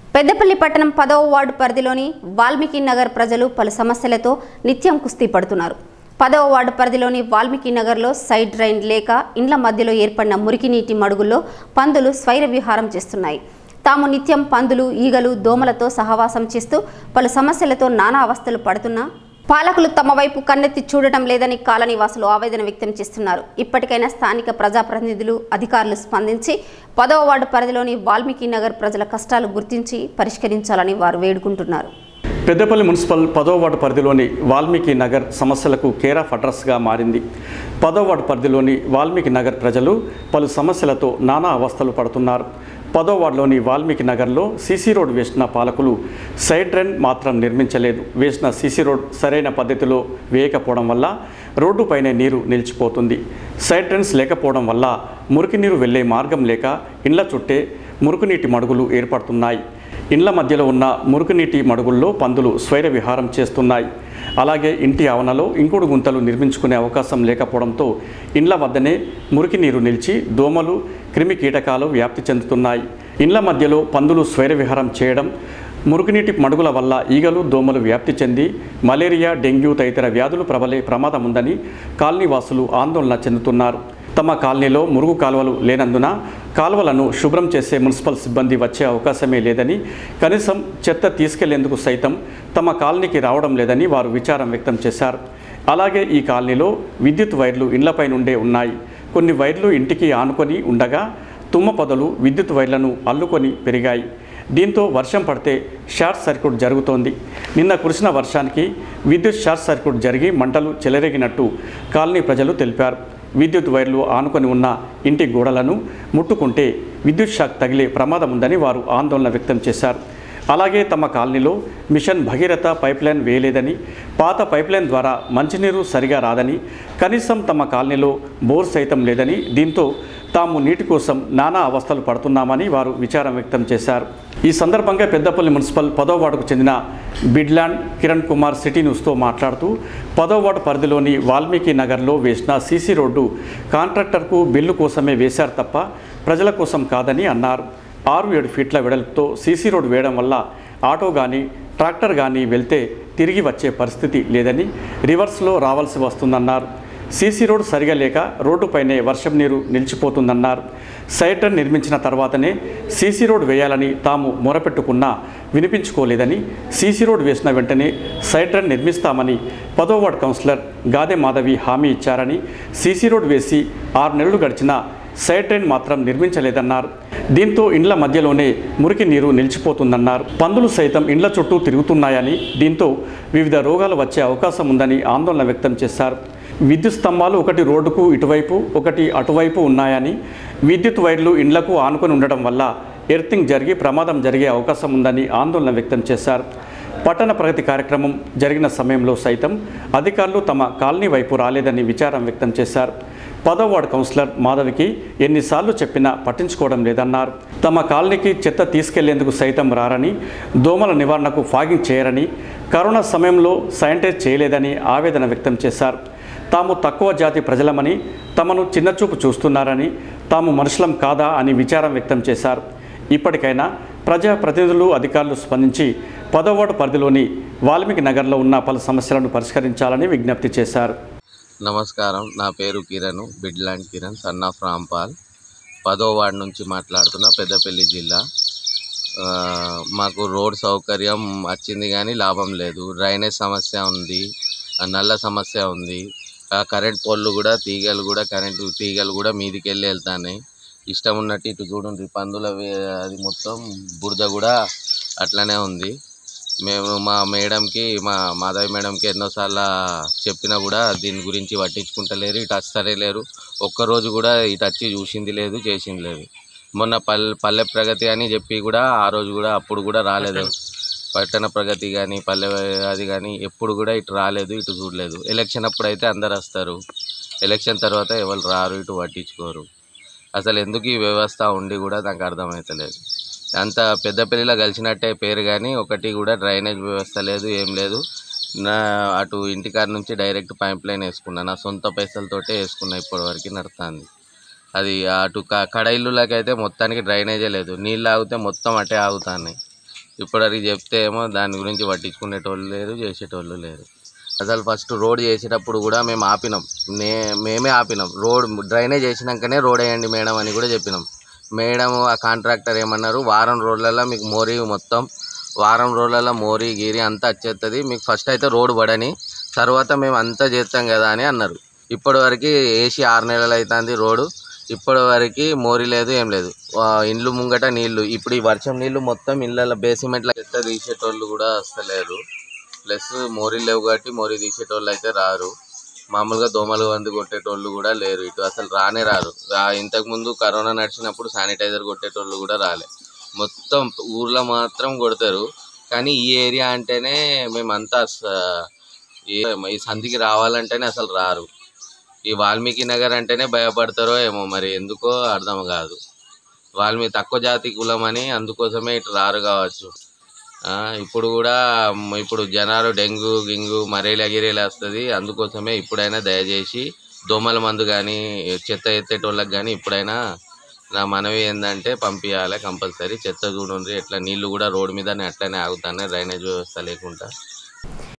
పెద్దపల్లి పట్టణం పదవ వార్డు పరిధిలోని వాల్మీకి నగర్ ప్రజలు పలు సమస్యలతో నిత్యం కుస్తీ పడుతున్నారు పదవ వార్డు పరిధిలోని వాల్మీకి నగర్లో సైడ్ డ్రైన్ లేక ఇండ్ల మధ్యలో ఏర్పడిన మురికి నీటి మడుగుల్లో పందులు స్వైర విహారం చేస్తున్నాయి తాము నిత్యం పందులు ఈగలు దోమలతో సహవాసం చేస్తూ పలు సమస్యలతో నానా అవస్థలు పడుతున్నా పాలకులు తమ వైపు కన్నెత్తి చూడటం లేదని కాలనీవాసులు ఆవేదన వ్యక్తం చేస్తున్నారు ఇప్పటికైనా స్థానిక ప్రజాప్రతినిధులు అధికారులు స్పందించి పదవ వార్డు పరిధిలోని వాల్మీకి నగర్ ప్రజల కష్టాలు గుర్తించి పరిష్కరించాలని వారు వేడుకుంటున్నారు పెద్దపల్లి మున్సిపల్ పదో వార్డు పరిధిలోని వాల్మీకి నగర్ సమస్యలకు కేర్ ఆఫ్ అడ్రస్గా మారింది పదో వార్డు పరిధిలోని వాల్మీకి నగర్ ప్రజలు పలు సమస్యలతో నానా అవస్థలు పడుతున్నారు పదో వార్డులోని వాల్మీకి నగర్లో సీసీ రోడ్ వేసిన పాలకులు సైడ్ డ్రైన్ మాత్రం నిర్మించలేదు వేసిన సీసీ రోడ్ సరైన పద్ధతిలో వేయకపోవడం వల్ల రోడ్డుపైనే నీరు నిలిచిపోతుంది సైడ్ డ్రైన్స్ లేకపోవడం వల్ల మురికి నీరు వెళ్లే మార్గం లేక ఇండ్ల చుట్టే మురుగునీటి మడుగులు ఏర్పడుతున్నాయి ఇండ్ల మధ్యలో ఉన్న మురుగునీటి మడుగుల్లో పందులు స్వైర విహారం చేస్తున్నాయి అలాగే ఇంటి ఆవరణలో ఇంకుడు గుంతలు నిర్మించుకునే అవకాశం లేకపోవడంతో ఇండ్ల వద్దనే మురికి నీరు నిలిచి దోమలు క్రిమి కీటకాలు వ్యాప్తి చెందుతున్నాయి ఇండ్ల మధ్యలో పందులు స్వైర విహారం చేయడం మురుగునీటి మడుగుల వల్ల ఈగలు దోమలు వ్యాప్తి చెంది మలేరియా డెంగ్యూ తదితర వ్యాధులు ప్రబలే ప్రమాదం ఉందని కాలనీవాసులు ఆందోళన చెందుతున్నారు తమ కాలనీలో మురుగు కాలువలు లేనందున కాలువలను శుభ్రం చేసే మున్సిపల్ సిబ్బంది వచ్చే అవకాశమే లేదని కనీసం చెత్త తీసుకెళ్లేందుకు సైతం తమ కాలనీకి రావడం లేదని వారు విచారం వ్యక్తం చేశారు అలాగే ఈ కాలనీలో విద్యుత్ వైర్లు ఇండ్లపై నుండే ఉన్నాయి కొన్ని వైర్లు ఇంటికి ఆనుకొని ఉండగా తుమ్మ పొదలు విద్యుత్ వైర్లను అల్లుకొని పెరిగాయి దీంతో వర్షం పడితే షార్ట్ సర్క్యూట్ జరుగుతోంది నిన్న కురిసిన వర్షానికి విద్యుత్ షార్ట్ సర్క్యూట్ జరిగి మంటలు చెలరేగినట్టు కాలనీ ప్రజలు తెలిపారు విద్యుత్ వైర్లు ఆనుకొని ఉన్న ఇంటి గోడలను ముట్టుకుంటే విద్యుత్ షాక్ తగిలే ప్రమాదం ఉందని వారు ఆందోళన వ్యక్తం చేశారు అలాగే తమ కాలనీలో మిషన్ భగీరథ పైప్లైన్ వేయలేదని పాత పైప్లైన్ ద్వారా మంచినీరు సరిగా రాదని కనీసం తమ కాలనీలో బోర్ సైతం లేదని దీంతో తాము నీటి కోసం నానా అవస్థలు పడుతున్నామని వారు విచారం వ్యక్తం చేశారు ఈ సందర్భంగా పెద్దపల్లి మున్సిపల్ పదో వార్డుకు చెందిన బిడ్లాండ్ కిరణ్ కుమార్ సిటీ న్యూస్తో మాట్లాడుతూ పదో వార్డు పరిధిలోని వాల్మీకి నగర్లో వేసిన సీసీ రోడ్డు కాంట్రాక్టర్కు బిల్లు కోసమే వేశారు తప్ప ప్రజల కోసం కాదని అన్నారు ఆరు ఏడు ఫీట్ల వెడల్పుతో సీసీ రోడ్డు వేయడం వల్ల ఆటో కానీ ట్రాక్టర్ కానీ వెళ్తే తిరిగి వచ్చే పరిస్థితి లేదని రివర్స్లో రావాల్సి వస్తుందన్నారు సీసీ రోడ్ సరిగా లేక రోడ్డుపైనే వర్షం నీరు నిలిచిపోతుందన్నారు సైటర్ నిర్మించిన తర్వాతనే సీసీ రోడ్ వేయాలని తాము మొరపెట్టుకున్నా వినిపించుకోలేదని సీసీ రోడ్ వేసిన వెంటనే సైటర్ నిర్మిస్తామని పదో వార్డ్ కౌన్సిలర్ గాదె మాధవి హామీ ఇచ్చారని సీసీ రోడ్ వేసి ఆరు నెలలు గడిచినా సైడ్ ట్రైన్ మాత్రం నిర్మించలేదన్నారు దీంతో ఇండ్ల మధ్యలోనే మురికి నీరు నిలిచిపోతుందన్నారు పందులు సైతం ఇండ్ల చుట్టూ తిరుగుతున్నాయని దీంతో వివిధ రోగాలు వచ్చే అవకాశం ఉందని ఆందోళన వ్యక్తం చేశారు విద్యుత్ స్తంభాలు ఒకటి రోడ్డుకు ఇటువైపు ఒకటి అటువైపు ఉన్నాయని విద్యుత్ వైర్లు ఇండ్లకు ఆనుకొని ఉండడం వల్ల ఎర్తింగ్ జరిగి ప్రమాదం జరిగే అవకాశం ఉందని ఆందోళన వ్యక్తం చేశారు పట్టణ ప్రగతి కార్యక్రమం జరిగిన సమయంలో సైతం అధికారులు తమ కాలనీ వైపు రాలేదని విచారం వ్యక్తం చేశారు పదో వార్డు కౌన్సిలర్ మాధవికి ఎన్నిసార్లు చెప్పినా పట్టించుకోవడం లేదన్నారు తమ కాలనీకి చెత్త తీసుకెళ్లేందుకు సైతం రారని దోమల నివారణకు ఫాగింగ్ చేయరని కరోనా సమయంలో శానిటైజ్ చేయలేదని ఆవేదన వ్యక్తం చేశారు తాము తక్కువ జాతి ప్రజలమని తమను చిన్నచూపు చూస్తున్నారని తాము మనుషులం కాదా అని విచారం వ్యక్తం చేశారు ఇప్పటికైనా ప్రజా ప్రతినిధులు అధికారులు స్పందించి పదో వార్డు పరిధిలోని వాల్మీకి నగర్లో ఉన్న పలు సమస్యలను పరిష్కరించాలని విజ్ఞప్తి చేశారు నమస్కారం నా పేరు కిరణ్ బిడ్లాండ్ కిరణ్ సన్ ఆఫ్ రాంపాల్ పదో వార్డు నుంచి మాట్లాడుతున్నా పెద్దపల్లి జిల్లా ఆ, మాకు రోడ్ సౌకర్యం వచ్చింది కానీ లాభం లేదు డ్రైనేజ్ సమస్య ఉంది ఆ నల్ల సమస్య ఉంది ఆ కరెంట్ పోల్లు కూడా తీగలు కూడా కరెంటు తీగలు కూడా మీదికి వెళ్ళి వెళ్తాయి ఇష్టం ఉన్నట్టు ఇటు చూడండి పందుల వే- అది మొత్తం బురద కూడా అట్లనే ఉంది మేము మా మేడంకి మా మాధవి మేడంకి ఎన్నోసార్లు చెప్పినా కూడా దీని గురించి పట్టించుకుంటలేరు ఇటు వస్తారే లేరు ఒక్కరోజు కూడా ఇటు వచ్చి చూసింది లేదు చేసింది లేదు మొన్న పల్లె పల్లె ప్రగతి అని చెప్పి కూడా ఆ రోజు కూడా అప్పుడు కూడా రాలేదు పట్టణ ప్రగతి కానీ పల్లె అది కానీ ఎప్పుడు కూడా ఇటు రాలేదు ఇటు చూడలేదు ఎలక్షన్ అప్పుడు అయితే అందరు వస్తారు ఎలక్షన్ తర్వాత ఎవరు రారు ఇటు పట్టించుకోరు అసలు ఎందుకు ఈ వ్యవస్థ ఉండి కూడా నాకు అర్థమవుతలేదు అంత పెద్దపల్లిలో కలిసినట్టే పేరు కానీ ఒకటి కూడా డ్రైనేజ్ వ్యవస్థ లేదు ఏం లేదు నా అటు ఇంటికాడ నుంచి డైరెక్ట్ పైప్ లైన్ వేసుకున్నా నా సొంత పైసలతోటే వేసుకున్నా ఇప్పటివరకు నడుస్తుంది అది అటు క కడ ఇల్లులకైతే మొత్తానికి డ్రైనేజే లేదు నీళ్ళు ఆగితే మొత్తం అటే ఆగుతున్నాయి ఇప్పటివరకు చెప్తే ఏమో దాని గురించి పట్టించుకునేటోళ్ళు లేరు చేసేటోళ్ళు లేరు అసలు ఫస్ట్ రోడ్ చేసేటప్పుడు కూడా మేము ఆపినాం నే మేమే ఆపినాం రోడ్ డ్రైనేజ్ చేసినాకనే రోడ్ వేయండి మేడం అని కూడా చెప్పినాం మేడం ఆ కాంట్రాక్టర్ ఏమన్నారు వారం రోజులలో మీకు మోరీ మొత్తం వారం రోజులలో మోరీ గీరి అంతా వచ్చేస్తుంది మీకు ఫస్ట్ అయితే రోడ్ పడని తర్వాత మేము అంతా చేస్తాం కదా అని అన్నారు ఇప్పటివరకు వేసి ఆరు నెలలు అవుతుంది రోడ్డు ఇప్పటి వరకు మోరీ లేదు ఏం లేదు ఆ, ఇండ్లు ముంగట నీళ్లు ఇప్పుడు ఈ వర్షం నీళ్లు మొత్తం ఇళ్ళ బేసిమెంట్ల చెత్త తీసేటోళ్ళు కూడా వస్తలేరు ప్లస్ మోరీ లేవు కాబట్టి మోరీ తీసేటోళ్ళు అయితే రారు మామూలుగా దోమలు మందు కొట్టేటోళ్ళు కూడా లేరు ఇటు అసలు రానే రారు ఆ- ఇంతకుముందు కరోనా నడిచినప్పుడు శానిటైజర్ కొట్టేటోళ్ళు కూడా రాలే మొత్తం ఊర్లో మాత్రం కొడతారు కానీ ఈ ఏరియా అంటేనే మేమంతా స- ఏ- ఈ సంధికి రావాలంటేనే అసలు రారు ఈ వాల్మీకి నగర్ అంటేనే భయపడతారో ఏమో మరి ఎందుకో అర్థం కాదు వాల్మీకి తక్కువ జాతి కులం అని అందుకోసమే ఇటు రారు కావచ్చు ఆ, ఇప్పుడు కూడా మ్, ఇప్పుడు జనాలు డెంగ్యూ గింగు మరేలా గిరేలా వస్తుంది అందుకోసమే ఇప్పుడైనా దయచేసి దోమల మందు కానీ చెత్త ఎత్తేటోళ్ళకి కానీ ఇప్పుడైనా నా మనవి ఏంటంటే పంపించాలి కంపల్సరీ చెత్త చూడండి ఎట్లా నీళ్లు కూడా రోడ్డు మీదనే అట్లనే ఆగుతానే డ్రైనేజ్ వ్యవస్థ లేకుండా